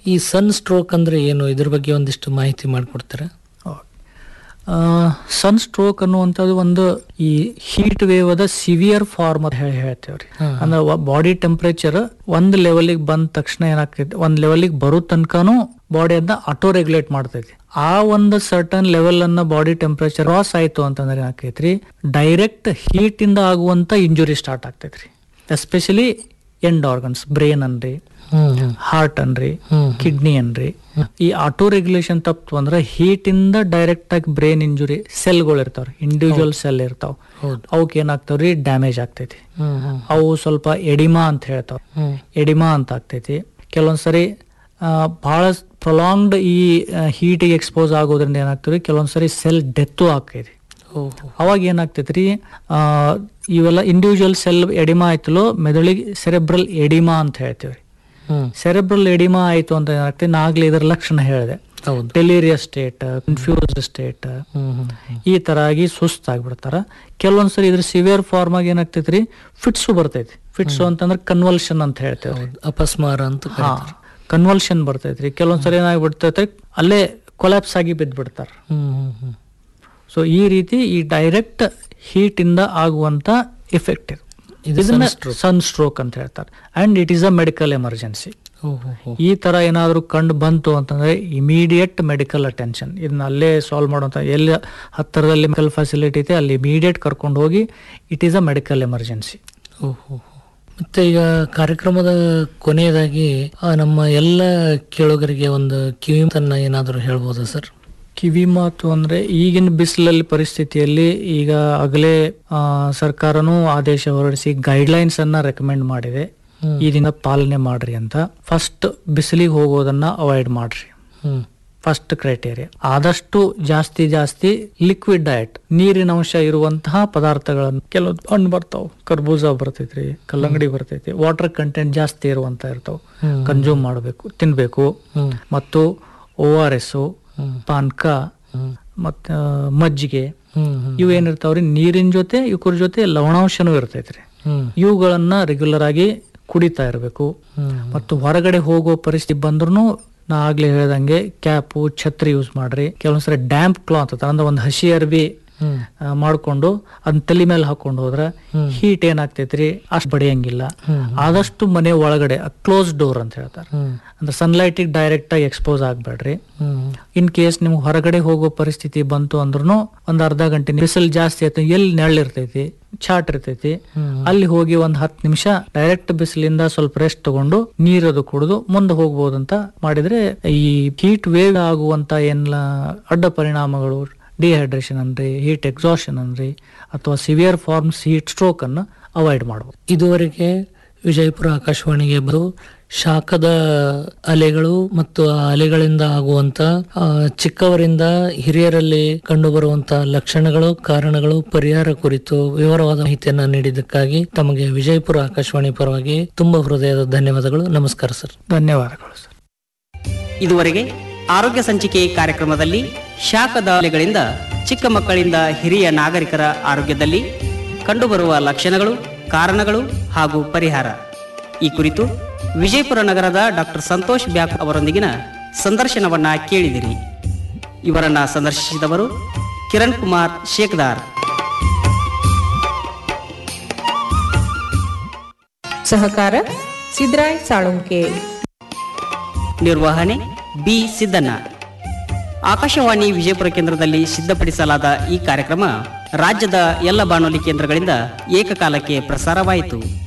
ಈ ಸನ್ ಸ್ಟ್ರೋಕ್ ಅಂದ್ರೆ ಏನು ಇದ್ರ ಬಗ್ಗೆ ಒಂದಿಷ್ಟು ಮಾಹಿತಿ ಮಾಡಿಕೊಡ್ತೀರಾ ಸನ್ ಸ್ಟ್ರೋಕ್ ಅನ್ನುವಂಥದ್ದು ಒಂದು ಈ ಹೀಟ್ ವೇವ್ ಅದ ಸಿವಿಯರ್ ಫಾರ್ಮ್ ಅಂತ ಹೇಳಿ ಹೇಳ್ತೇವ್ರಿ ಅಂದ್ರೆ ಬಾಡಿ ಟೆಂಪರೇಚರ್ ಒಂದ್ ಲೆವೆಲಿಗೆ ಬಂದ ತಕ್ಷಣ ಏನಾಗ್ತೈತಿ ಒಂದ್ ಲೆವೆಲಿಗೆ ಬರೋ ತನಕನೂ ಬಾಡಿ ಅದನ್ನ ಆಟೋ ರೆಗ್ಯುಲೇಟ್ ಮಾಡ್ತೈತಿ ಆ ಒಂದು ಸರ್ಟನ್ ಲೆವೆಲ್ ಅನ್ನ ಬಾಡಿ ಟೆಂಪರೇಚರ್ ಕ್ರಾಸ್ ಆಯ್ತು ಅಂತಂದ್ರೆ ಏನಾಕೈತ್ರಿ ಡೈರೆಕ್ಟ್ ಹೀಟ್ ಇಂದ ಆಗುವಂತ ಇಂಜುರಿ ಸ್ಟಾರ್ಟ್ ಆಗ್ತೈತ್ರಿ ಎಸ್ಪೆಷಲಿ ಎಂಡ್ ಆರ್ಗನ್ಸ್ ಬ್ರೇನ್ ಅನ್ರಿ ಹಾರ್ಟ್ ಅನ್ರಿ ಕಿಡ್ನಿ ಅನ್ರಿ ಈ ಆಟೋ ರೆಗ್ಯುಲೇಷನ್ ತಪ್ಪು ಅಂದ್ರೆ ಹೀಟ್ ಇಂದ ಡೈರೆಕ್ಟ್ ಆಗಿ ಬ್ರೇನ್ ಇಂಜುರಿ ಸೆಲ್ಗಳು ಇರ್ತಾವ್ರಿ ಇಂಡಿವಿಜುವಲ್ ಸೆಲ್ ಇರ್ತಾವ ಅವಕ್ಕೆ ಏನಾಗ್ತಾವ್ರಿ ಡ್ಯಾಮೇಜ್ ಆಗ್ತೈತಿ ಅವು ಸ್ವಲ್ಪ ಎಡಿಮಾ ಅಂತ ಹೇಳ್ತಾವ ಎಡಿಮಾ ಅಂತ ಆಗ್ತೈತಿ ಕೆಲವೊಂದ್ಸರಿ ಆ, ಬಹಳ ಪ್ರೊಲಾಂಗ್ಡ್ ಈ ಹೀಟಿಗೆ ಎಕ್ಸ್ಪೋಸ್ ಆಗೋದ್ರಿಂದ ಏನಾಗ್ತದೆ ಕೆಲವೊಂದ್ಸರಿ ಸೆಲ್ ಡೆತ್ತು ಆಕೈತಿ ಅವಾಗ ಏನಾಗ್ತೈತ್ರಿ ಆ, ಇವೆಲ್ಲ ಇಂಡಿವಿಜುವಲ್ ಸೆಲ್ ಎಡಿಮಾ ಆಯ್ತಲೋ ಮೆದುಳಿಗೆ ಸೆರೆಬ್ರಲ್ ಎಡಿಮಾ ಅಂತ ಹೇಳ್ತೀವಿ ಸೆರೆಬ್ರಲ್ ಎಡಿಮಾ ಆಯ್ತು ಅಂತ ಏನಾಗ್ತದೆ ನಾ ಆಗ್ಲೇ ಇದರ ಲಕ್ಷಣ ಹೇಳಿದೆ ಹೌದು ಡೆಲೀರಿಯಸ್ ಸ್ಟೇಟ್ ಕನ್ಫ್ಯೂಸ್ಡ್ ಸ್ಟೇಟ್ ಈ ತರ ಆಗಿ ಸುಸ್ತಾಗ್ಬಿಡ್ತಾರ ಕೆಲವೊಂದ್ಸರಿ ಇದ್ರ ಸಿವಿಯರ್ ಫಾರ್ಮ್ ಆಗಿ ಏನಾಗ್ತೈತ್ರಿ ಫಿಟ್ಸು ಬರ್ತೈತಿ ಫಿಟ್ಸು ಅಂತಂದ್ರೆ ಕನ್ವಲ್ಷನ್ ಅಂತ ಹೇಳ್ತೇವೆ ಅಪಸ್ಮಾರ ಅಂತ ಹಾ ಕನ್ವಲ್ಷನ್ ಬರ್ತೈತ್ರಿ ಕೆಲವೊಂದ್ಸರಿ ಏನಾಗ್ಬಿಡ್ತೈತೆ ಅಲ್ಲೇ ಕೊಲ್ಯಾಪ್ಸ್ ಆಗಿ ಬಿದ್ದ್ಬಿಡ್ತಾರ ಸೊ ಈ ರೀತಿ ಈ ಡೈರೆಕ್ಟ್ ಹೀಟ್ ಇಂದ ಆಗುವಂತ ಎಫೆಕ್ಟ್ ಇದು ಇದನ್ನ ಸನ್ ಸ್ಟ್ರೋಕ್ ಅಂತ ಹೇಳ್ತಾರೆ and it is a medical emergency ಈ ತರ ಏನಾದರೂ ಕಂಡು ಬಂತು ಅಂತಂದ್ರೆ ಇಮಿಡಿಯೇಟ್ ಮೆಡಿಕಲ್ ಅಟೆನ್ಷನ್ ಇದನ್ನ ಅಲ್ಲೇ ಸಾಲ್ವ್ ಮಾಡುವಂತ ಎಲ್ಲಿ ಹತ್ತಿರದಲ್ಲಿ ಮೆಡಿಕಲ್ ಫೆಸಿಲಿಟಿ ಇದೆ ಅಲ್ಲಿ ಇಮಿಡಿಯೇಟ್ ಕರ್ಕೊಂಡು ಹೋಗಿ it is a medical emergency ಓಹೋ ಮತ್ತೆ ಈಗ ಕಾರ್ಯಕ್ರಮದ ಕೊನೆಯದಾಗಿ ಆ, ನಮ್ಮ ಎಲ್ಲ ಕೇಳುಗರಿಗೆ ಒಂದು ಕಿವಿ ತನ್ನ ಏನಾದರೂ ಹೇಳ್ಬೋದಾ ಸರ್ ಕಿವಿ ಮಾತು ಅಂದ್ರೆ ಈಗಿನ ಬಿಸಿಲಲ್ಲಿ ಪರಿಸ್ಥಿತಿಯಲ್ಲಿ ಈಗ ಆಗಲೇ ಆ, ಸರ್ಕಾರನೂ ಆದೇಶ ಹೊರಡಿಸಿ ಗೈಡ್ಲೈನ್ಸ್ ಅನ್ನ ರೆಕಮೆಂಡ್ ಮಾಡಿದೆ ಈ ದಿನ ಪಾಲನೆ ಮಾಡ್ರಿ ಅಂತ ಫಸ್ಟ್ ಬಿಸಿಲಿಗೆ ಹೋಗೋದನ್ನ ಅವಾಯ್ಡ್ ಮಾಡ್ರಿ ಹ್ಮ್ ಫಸ್ಟ್ ಕ್ರೈಟೇರಿಯಾ ಆದಷ್ಟು ಜಾಸ್ತಿ ಜಾಸ್ತಿ ಲಿಕ್ವಿಡ್ ಡಯಟ್ ನೀರಿನ ಅಂಶ ಇರುವಂತಹ ಪದಾರ್ಥಗಳನ್ನು ಕೆಲವು ಹಣ್ಣು ಬರ್ತಾವ ಕರ್ಬೂಜ ಬರ್ತೈತ್ರಿ ಕಲ್ಲಂಗಡಿ ಬರ್ತೈತಿ ವಾಟರ್ ಕಂಟೆಂಟ್ ಜಾಸ್ತಿ ಇರುವಂತ ಇರ್ತಾವ ಕನ್ಸ್ಯೂಮ್ ಮಾಡಬೇಕು ತಿನ್ಬೇಕು ಮತ್ತು ಓ ಆರ್ ಎಸ್ ಪಾನ್ಕ ಮತ್ತ ಮಜ್ಜಿಗೆ ಇವು ಏನಿರ್ತಾವ್ರಿ ನೀರಿನ ಜೊತೆ ಇವ್ರ ಜೊತೆ ಲವಣಾಂಶನೂ ಇರ್ತೈತ್ರಿ ಇವುಗಳನ್ನ ರೆಗ್ಯುಲರ್ ಆಗಿ ಕುಡಿತಾ ಇರಬೇಕು ಮತ್ತು ಹೊರಗಡೆ ಹೋಗೋ ಪರಿಸ್ಥಿತಿ ಬಂದ್ರು ನಾ ಆಗ್ಲೇ ಹೇಳ್ದಂಗೆ ಕ್ಯಾಪು ಛತ್ರಿ ಯೂಸ್ ಮಾಡ್ರಿ ಕೆಲವೊಂದ್ಸರಿ ಡ್ಯಾಂಪ್ ಕ್ಲಾತ್ ಅಂತ ಅಂದ್ರೆ ಒಂದು ಹಸಿ ಅರ್ಬಿ ಆ, ಮಾಡ್ಕೊಂಡು ಅದನ್ನ ತಲೆ ಮೇಲೆ ಹಾಕೊಂಡು ಹೋದ್ರ ಹೀಟ್ ಏನಾಗ್ತೈತ್ರಿ ಅಷ್ಟು ಬಡಿಯಂಗಿಲ್ಲ ಆದಷ್ಟು ಮನೆ ಒಳಗಡೆ ಕ್ಲೋಸ್ ಡೋರ್ ಅಂತ ಹೇಳ್ತಾರೆ ಅಂದ್ರೆ ಸನ್ಲೈಟ್ ಡೈರೆಕ್ಟ್ ಆಗಿ ಎಕ್ಸ್ಪೋಸ್ ಆಗ್ಬೇಡ್ರಿ ಇನ್ ಕೇಸ್ ನಿಮ್ಗೆ ಹೊರಗಡೆ ಹೋಗೋ ಪರಿಸ್ಥಿತಿ ಬಂತು ಅಂದ್ರೂ ಒಂದ್ ಅರ್ಧ ಗಂಟೆ ಬಿಸಿಲು ಜಾಸ್ತಿ ಆಯ್ತು ಎಲ್ಲಿ ನೆರಳಿರ್ತೈತಿ ಚಾಟ್ ಇರ್ತೈತಿ ಅಲ್ಲಿ ಹೋಗಿ ಒಂದ್ ಹತ್ತು ನಿಮಿಷ ಡೈರೆಕ್ಟ್ ಬಿಸಿಲಿಂದ ಸ್ವಲ್ಪ ರೆಸ್ಟ್ ತಗೊಂಡು ನೀರದು ಕುಡಿದು ಮುಂದೆ ಹೋಗ್ಬೋದಂತ ಮಾಡಿದ್ರೆ ಈ ಹೀಟ್ ವೇವ್ ಆಗುವಂತ ಏನೆಲ್ಲ ಅಡ್ಡ ಪರಿಣಾಮಗಳು ಡಿಹೈಡ್ರೇಷನ್ ಅನ್ರಿ ಹೀಟ್ ಎಕ್ಸಾಷನ್ ಅನ್ರಿ ಅಥವಾ ಸಿವಿಯರ್ ಫಾರ್ಮ್ಸ್ ಹೀಟ್ ಸ್ಟ್ರೋಕ್ ಅನ್ನ ಅವಾಯ್ಡ್ ಮಾಡಬಹುದು ಇದುವರೆಗೆ ವಿಜಯಪುರ ಆಕಾಶವಾಣಿಗೆ ಬರು ಶಾಖದ ಅಲೆಗಳು ಮತ್ತು ಆ ಅಲೆಗಳಿಂದ ಆಗುವಂತ ಆ, ಚಿಕ್ಕವರಿಂದ ಹಿರಿಯರಲ್ಲಿ ಕಂಡುಬರುವಂತ ಲಕ್ಷಣಗಳು ಕಾರಣಗಳು ಪರಿಹಾರ ಕುರಿತು ವಿವರವಾದ ಮಾಹಿತಿಯನ್ನ ನೀಡಿದ್ದಕ್ಕಾಗಿ ತಮಗೆ ವಿಜಯಪುರ ಆಕಾಶವಾಣಿ ಪರವಾಗಿ ತುಂಬಾ ಹೃದಯದ ಧನ್ಯವಾದಗಳು ನಮಸ್ಕಾರ ಸರ್ ಧನ್ಯವಾದಗಳು ಸರ್ ಇದುವರೆಗೆ ಆರೋಗ್ಯ ಸಂಚಿಕೆ ಕಾರ್ಯಕ್ರಮದಲ್ಲಿ ಶಾಖದ ಅಲೆಗಳಿಂದ ಚಿಕ್ಕ ಮಕ್ಕಳಿಂದ ಹಿರಿಯ ನಾಗರಿಕರ ಆರೋಗ್ಯದಲ್ಲಿ ಕಂಡುಬರುವ ಲಕ್ಷಣಗಳು ಕಾರಣಗಳು ಹಾಗೂ ಪರಿಹಾರ ಈ ಕುರಿತು ವಿಜಯಪುರ ನಗರದ ಡಾಕ್ಟರ್ ಸಂತೋಷ್ ಬ್ಯಾಕ್ ಅವರೊಂದಿಗಿನ ಸಂದರ್ಶನವನ್ನ ಕೇಳಿದಿರಿ ಇವರನ್ನ ಸಂದರ್ಶಿಸಿದವರು ಕಿರಣ್ ಕುಮಾರ್ ಶೇಕ್ದಾರ್ ಸಹಕಾರ ಸಿದ್ರಾಯ್ ಸಾಳುಂಕೆ ನಿರ್ವಹಣೆ ಬಿ ಸಿದ್ದಣ್ಣ ಆಕಾಶವಾಣಿ ವಿಜಯಪುರ ಕೇಂದ್ರದಲ್ಲಿ ಸಿದ್ಧಪಡಿಸಲಾದ ಈ ಕಾರ್ಯಕ್ರಮ ರಾಜ್ಯದ ಎಲ್ಲ ಬಾನುಲಿ ಕೇಂದ್ರಗಳಿಂದ ಏಕಕಾಲಕ್ಕೆ ಪ್ರಸಾರವಾಯಿತು